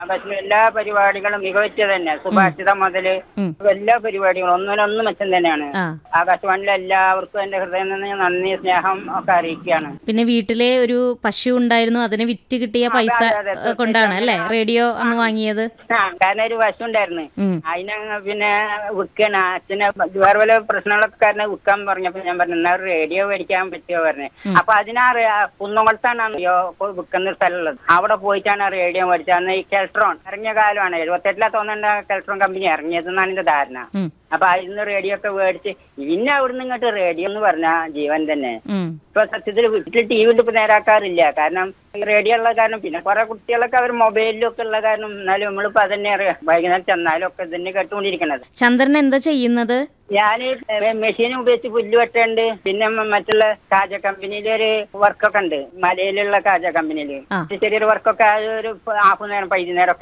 ആകാശിലെ എല്ലാ പരിപാടികളും മികവറ്റ തന്നെ സുഭാഷിതം മുതല് ഉം. എല്ലാ പരിപാടികളും ഒന്നിനൊന്നും മെച്ചം തന്നെയാണ് ആ ആകാശവാണിയിലെ എല്ലാവർക്കും എന്റെ ഹൃദയം നിന്ന് നന്ദി സ്നേഹം ഒക്കെ അറിയിക്കുകയാണ് പിന്നെ വീട്ടിലെ ഒരു പശു ഉണ്ടായിരുന്നു അതിന് വിറ്റ് കിട്ടിയ പൈസ അതെ, അതെ, ഏ, കൊണ്ടാണ് അല്ലേ റേഡിയോ അന്ന് വാങ്ങിയത് ആ കാരണം ഒരു വശം ഉണ്ടായിരുന്നു ഉം. അതിനെ പിന്നെ വിൽക്കണ അച്ഛനെ വേറെ വല്ല പ്രശ്നങ്ങളൊക്കെ കാരണം വിൽക്കാൻ പറഞ്ഞപ്പോ ഞാൻ പറഞ്ഞു എന്നാ ഒരു റേഡിയോ മേടിക്കാൻ പറ്റുമോ പറഞ്ഞു അപ്പൊ അതിനാ കുന്നംകുളത്താണ് റേഡിയോ വിൽക്കുന്ന സ്ഥലമുള്ളത് അവിടെ പോയിട്ടാണ് റേഡിയോ മേടിച്ചത് അന്ന് ഈ കെൽട്രോൺ ഇറങ്ങിയ കാലമാണ് എഴുപത്തെട്ടിലാ തോന്നണ്ട കെൽട്രോൺ കമ്പനി ഇറങ്ങിയതെന്നാണ് എന്റെ ധാരണ ഉം. അപ്പൊ അതിന്ന് റേഡിയോ ഒക്കെ മേടിച്ച് പിന്നെ അവിടുന്ന് ഇങ്ങോട്ട് റേഡിയോ എന്ന് പറഞ്ഞ ജീവൻ തന്നെ ഉം. ഇപ്പൊ സത്യത്തിൽ വീട്ടിൽ ടി വി ഇപ്പൊ നേരാക്കാറില്ല കാരണം ഈ റേഡിയോ ഉള്ള കാരണം പിന്നെ കുറെ കുട്ടികളൊക്കെ അവർ മൊബൈലിലും ഒക്കെ ഉള്ള കാരണം എന്നാലും നമ്മളിപ്പോ അതന്നെ അറിയാം വൈകുന്നേരം ചെന്നാലും ഒക്കെ തന്നെ കേട്ടുകൊണ്ടിരിക്കണത് ചന്ദ്രൻ എന്താ ചെയ്യുന്നത് ഞാൻ മെഷീൻ ഉപയോഗിച്ച് പുല്ല് വെട്ടുണ്ട് പിന്നെ മ- മറ്റുള്ള കാജ കമ്പനിയിലെ ഒരു വർക്കൊക്കെ ഉണ്ട് മലയിലുള്ള കാജ കമ്പനിയിൽ ആ. ചെറിയൊരു വർക്കൊക്കെ ഒരു ഹാഫ് നേരം പൈകുന്നേരം ഒക്കെ